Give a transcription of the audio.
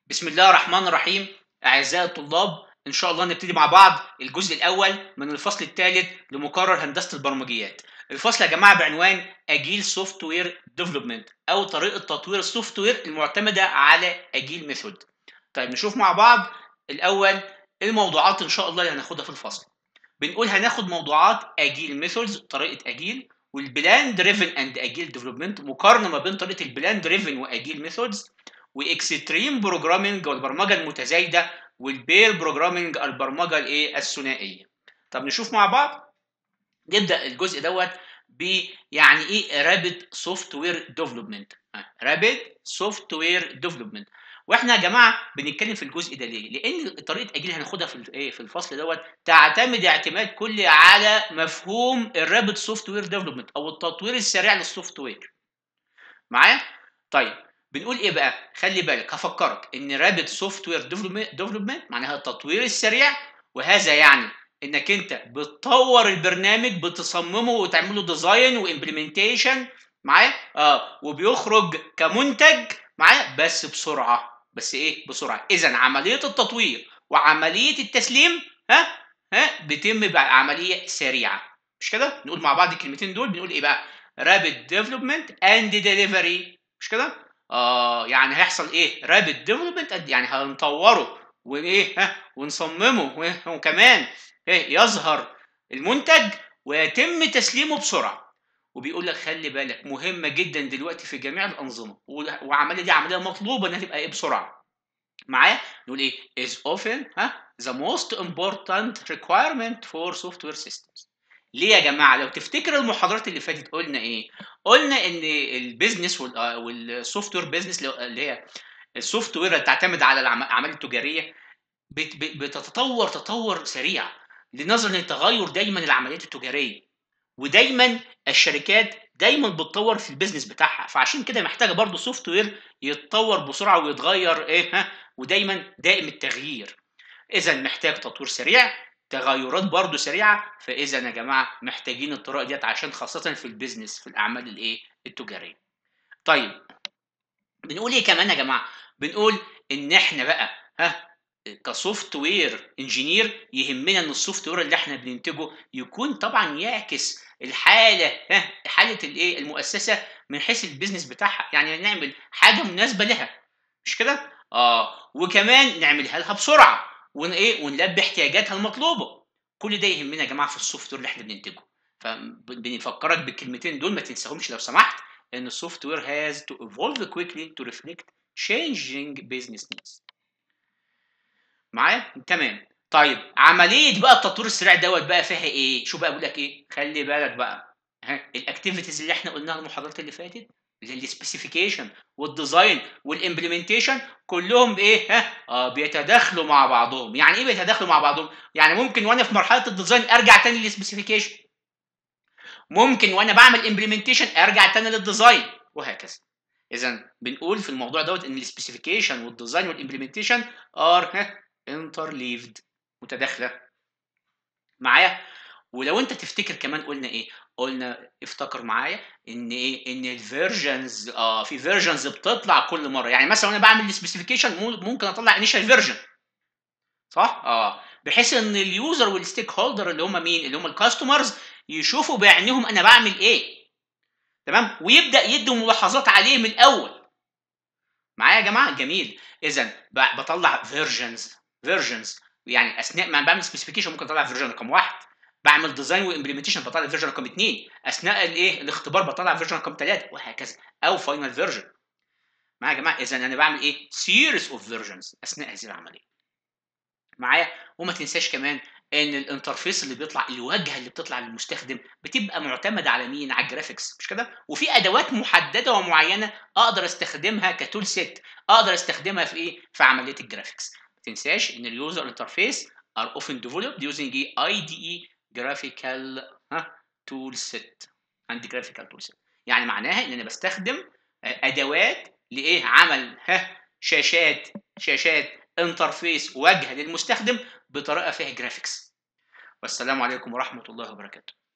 بسم الله الرحمن الرحيم أعزائي الطلاب إن شاء الله نبتدي مع بعض الجزء الأول من الفصل الثالث لمقرر هندسة البرمجيات الفصل يا جماعة بعنوان أجيل سوفت وير ديفلوبمنت أو طريقة تطوير السوفت وير المعتمدة على أجيل ميثود طيب نشوف مع بعض الأول الموضوعات إن شاء الله اللي هناخدها في الفصل بنقول هناخد موضوعات أجيل ميثودز طريقة أجيل والبلان دريفن اند اجيل ديفلوبمنت مقارنه ما بين طريقه البلان دريفن واجيل ميثودز واكستريم بروجرامنج والبرمجه المتزايده والبير بروجرامنج البرمجه الايه الثنائيه طب نشوف مع بعض نبدا الجزء دوت ب يعني ايه رابid سوفت وير ديفلوبمنت رابid سوفت وير ديفلوبمنت واحنا يا جماعه بنتكلم في الجزء ده ليه؟ لان طريقه اجيل هناخدها في ايه في الفصل دوت تعتمد اعتماد كلي على مفهوم الرابد سوفت وير ديفلوبمنت او التطوير السريع للسوفت وير. معايا؟ طيب بنقول ايه بقى؟ خلي بالك هفكرك ان رابد سوفت وير ديفلوبمنت معناها التطوير السريع وهذا يعني انك انت بتطور البرنامج بتصممه وتعمله ديزاين وامبلمنتيشن معايا؟ اه وبيخرج كمنتج معايا بس بسرعه بس ايه بسرعه اذا عمليه التطوير وعمليه التسليم ها ها بتم بعمليه سريعه مش كده نقول مع بعض الكلمتين دول بنقول ايه بقى رابid ديفلوبمنت اند ديليفري مش كده اه يعني هيحصل ايه رابid ديفلوبمنت يعني هنطوره وايه ها ونصممه وكمان ايه يظهر المنتج ويتم تسليمه بسرعه وبيقول لك خلي بالك مهمه جدا دلوقتي في جميع الانظمه وعمليه دي عمليه مطلوبه انها تبقى ايه بسرعه معايا نقول ايه is often ها the most important requirement for software systems ليه يا جماعه لو تفتكر المحاضرات اللي فاتت قلنا ايه قلنا ان البيزنس والسوفت وير بيزنس اللي هي السوفت وير اللي تعتمد على الاعمال التجاريه بتتطور تطور سريع لنظرا لتغير دايما العمليات التجاريه ودايما الشركات دايما بتطور في البيزنس بتاعها فعشان كده محتاجه برضه سوفت وير يتطور بسرعه ويتغير ايه ها ودايما دائم التغيير اذا محتاج تطوير سريع تغيرات برضه سريعه فاذا يا جماعه محتاجين الطرق ديت عشان خاصه في البيزنس في الاعمال الايه التجاريه طيب بنقول ايه كمان يا جماعه بنقول ان احنا بقى ها كسوفت وير انجينير يهمنا ان السوفت وير اللي احنا بننتجه يكون طبعا يعكس الحاله ها حاله الايه المؤسسه من حيث البيزنس بتاعها يعني نعمل حاجه مناسبه لها مش كده اه وكمان نعملها لها بسرعه ون ايه ونلبي احتياجاتها المطلوبه كل ده يهمنا يا جماعه في السوفت وير اللي احنا بننتجه فبنفكرك بالكلمتين دول ما تنساهمش لو سمحت ان السوفت وير has to evolve quickly to reflect changing business needs معايا تمام طيب عمليه بقى التطوير السريع دوت بقى فيها ايه شو بقى بقول لك ايه خلي بالك بقى ها الاكتيفيتيز اللي احنا قلناها المحاضرات اللي فاتت زي السبيسيفيكيشن والديزاين والامبلمنتيشن كلهم بايه ها اه بيتداخلوا مع بعضهم يعني ايه بيتداخلوا مع بعضهم يعني ممكن وانا في مرحله الديزاين ارجع تاني للسبيسيفيكيشن ممكن وانا بعمل امبلمنتيشن ارجع تاني للديزاين وهكذا اذا بنقول في الموضوع دوت ان السبيسيفيكيشن والديزاين والامبلمنتيشن ار ها انترليفد متداخله معايا ولو انت تفتكر كمان قلنا ايه قلنا افتكر معايا ان ايه ان الفيرجنز اه في فيرجنز بتطلع كل مره يعني مثلا وانا بعمل السبيسيفيكيشن ممكن اطلع انيشال فيرجن صح اه بحيث ان اليوزر والستيك هولدر اللي هم مين اللي هم الكاستمرز يشوفوا بعينهم انا بعمل ايه تمام ويبدا يدوا ملاحظات عليه من الاول معايا يا جماعه جميل اذا بطلع فيرجنز فيرجنز يعني اثناء ما بعمل سبيسيفيكيشن ممكن اطلع فيرجن رقم واحد بعمل ديزاين وامبلمنتيشن بطلع فيرجن رقم اثنين اثناء الايه الاختبار بطلع فيرجن رقم ثلاثه وهكذا او فاينل فيرجن معايا يا جماعه اذا انا بعمل ايه سيريز اوف فيرجنز اثناء هذه العمليه معايا وما تنساش كمان ان الانترفيس اللي بيطلع الواجهه اللي بتطلع للمستخدم بتبقى معتمده على مين على الجرافيكس مش كده وفي ادوات محدده ومعينه اقدر استخدمها كتول سيت اقدر استخدمها في ايه في عمليه الجرافيكس ما تنساش ان اليوزر انترفيس are often developed using IDE graphical ها tool set عندي graphical tool set يعني معناها ان انا بستخدم ادوات لايه عمل ها شاشات شاشات انترفيس واجهه للمستخدم بطريقه فيها جرافيكس والسلام عليكم ورحمه الله وبركاته